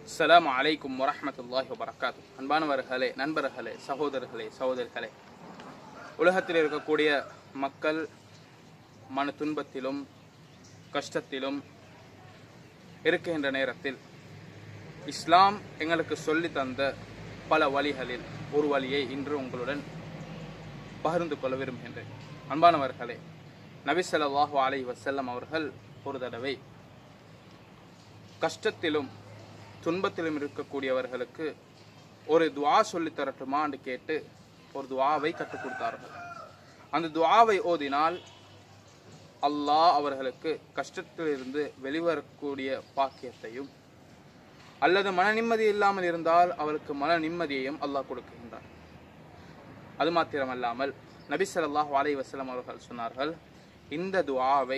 அஸ்ஸலாமு அலைக்கும் வரஹ்மத்துல்லாஹி வபரகாத்து அன்பானவர்களே நண்பர்களே சகோதரர்களே சகோதரிகளே உலகத்தில் இருக்கக்கூடிய மக்கள் மன துன்பத்திலும் கஷ்டத்திலும் இருக்கின்ற நேரத்தில் இஸ்லாம் எங்களுக்கு சொல்லி தந்த பல வழிகளில் ஒரு வழியை இன்று உங்களுடன் பகிர்ந்து கொள்ள விரும்புகின்றேன் அன்பானவர்களே நபி ஸல்லல்லாஹு அலைஹி வஸல்லம் அவர்கள் ஒரு தடவை கஷ்டத்திலும் துன்பத்திலும் இருக்கக்கூடியவர்களுக்கு ஒரு துஆ சொல்லித் தரட்டுமான்னு கேட்டு ஒரு துஆவை கற்றுக் கொடுத்தார்கள் அந்த துஆவை ஓதினால் அல்லாஹ் அவர்களுக்கு கஷ்டத்திலிருந்து வெளிவரக்கூடிய பாக்கியத்தையும் அல்லது மன நிம்மதி இல்லாமல் இருந்தால் அவருக்கு மன நிம்மதியையும் அல்லாஹ் கொடுக்கின்றார் அது மாத்திரமல்லாமல் நபி ஸல்லல்லாஹு அலைஹி வஸல்லம் அவர்கள் சொன்னார்கள் இந்த துஆவை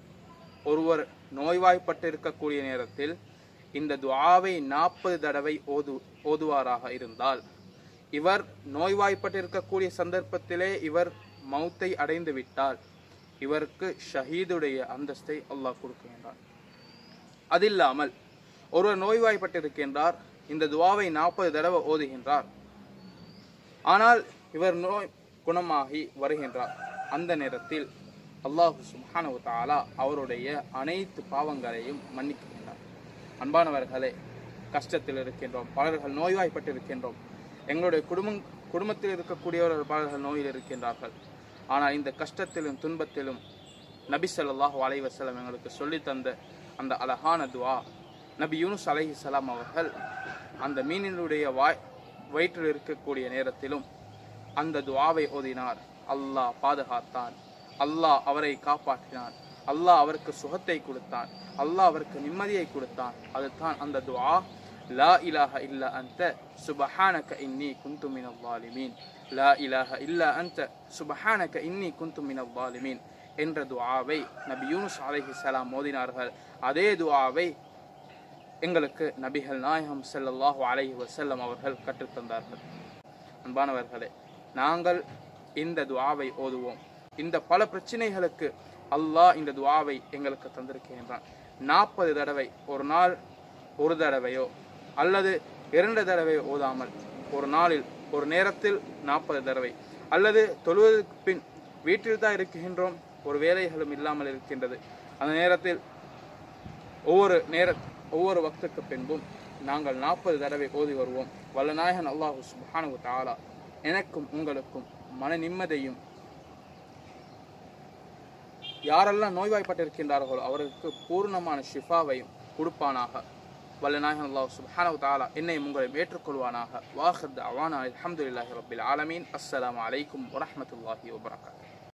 ஒருவர் நோய்வாய்ப்பட்டு இருக்கக்கூடிய நேரத்தில் இந்த துஆவை நாற்பது தடவை ஓது ஓதுவாராக இருந்தால் இவர் நோய்வாய்ப்பட்டு இருக்கக்கூடிய சந்தர்ப்பத்திலே இவர் மௌத்தை அடைந்து விட்டால் இவருக்கு ஷஹீதுடைய அந்தஸ்தை அல்லாஹ் கொடுக்கின்றார் அதில்லாமல் ஒருவர் நோய்வாய்ப்பட்டு இருக்கின்றார் இந்த துவாவை நாற்பது தடவை ஓதுகின்றார் ஆனால் இவர் நோய் குணமாகி வருகின்றார் அந்த நேரத்தில் அல்லாஹு சுப்ஹானஹு தஆலா அவருடைய அனைத்து பாவங்களையும் மன்னிக்கின்றார் அன்பானவர்களே கஷ்டத்தில் இருக்கின்றோம் பலர்கள் நோய்வாய்ப்பட்டு இருக்கின்றோம் எங்களுடைய குடும்பம் குடும்பத்தில் இருக்கக்கூடியவர்கள் பலர்கள் நோயில் இருக்கின்றார்கள் ஆனால் இந்த கஷ்டத்திலும் துன்பத்திலும் நபி ஸல்லல்லாஹு அலைஹி வஸல்லம் எங்களுக்கு சொல்லித் தந்த அந்த அழகான துஆ நபி யூனுஸ் அலைஹிஸ்ஸலாம் அவர்கள் அந்த மீனினுடைய வாய் வயிற்றில் இருக்கக்கூடிய நேரத்திலும் அந்த துஆவை ஓதினார் அல்லாஹ் பாதுகாத்தான் அல்லாஹ் அவரை காப்பாற்றினான் அல்லாஹ் அவருக்கு சுகத்தை கொடுத்தான் அல்லாஹ் அவருக்கு நிம்மதியை கொடுத்தான் அதுதான் அந்த துஆ லா இலாஹ இல்ல அன்த சுபஹானக இன்னி குந்து மினல் ஸாலிமீன் லா இலாஹ இல்ல அன்த சுபஹானக இன்னி குந்து மினல் ஸாலிமீன் என்ற துஆவை நபி யூனுஸ் அலைஹிஸ்ஸலாம் ஓதினார்கள் அதே துஆவை எங்களுக்கு நபிகள் நாயகம் ஸல்லல்லாஹு அலைஹி வஸல்லம் அவர்கள் கற்றுத்தந்தார்கள் அன்பானவர்களே நாங்கள் இந்த துஆவை ஓதுவோம் இந்த பல பிரச்சனைகளுக்கு அல்லாஹ் இந்த துஆவை எங்களுக்கு தந்திருக்கின்றான் நாற்பது தடவை ஒரு நாள் ஒரு தடவையோ அல்லது இரண்டு தடவை ஓதாமல் ஒரு நாளில் ஒரு நேரத்தில் நாற்பது தடவை அல்லது தொழுவதற்கு பின் வீட்டில் தான் இருக்கின்றோம் ஒரு வேலைகளும் இல்லாமல் இருக்கின்றது அந்த நேரத்தில் ஒவ்வொரு நேர ஒவ்வொரு வக்துக்கு பின்பும் நாங்கள் நாற்பது தடவை ஓதி வருவோம் வல்லநாயகன் அல்லாஹு சுப்ஹானஹு தஆலா எனக்கும் உங்களுக்கும் மன நிம்மதியும் யாரெல்லாம் நோய்வாய்ப்பட்டிருக்கின்றார்களோ அவர்களுக்கு பூர்ணமான ஷிஃபாவையும் கொடுப்பானாக வல்லநாயகன் அல்லாஹ் சுப்ஹானஹு தஆலா என்னையும் உங்களையும் ஏற்றுக்கொள்வானாக வாஹிர் அவானா அல்ஹம்துலில்லாஹி ரப்பில் ஆலமீன் அஸ்ஸலாமு அலைக்கும் வரஹ்மத்துல்லாஹி வபரகாத்துஹு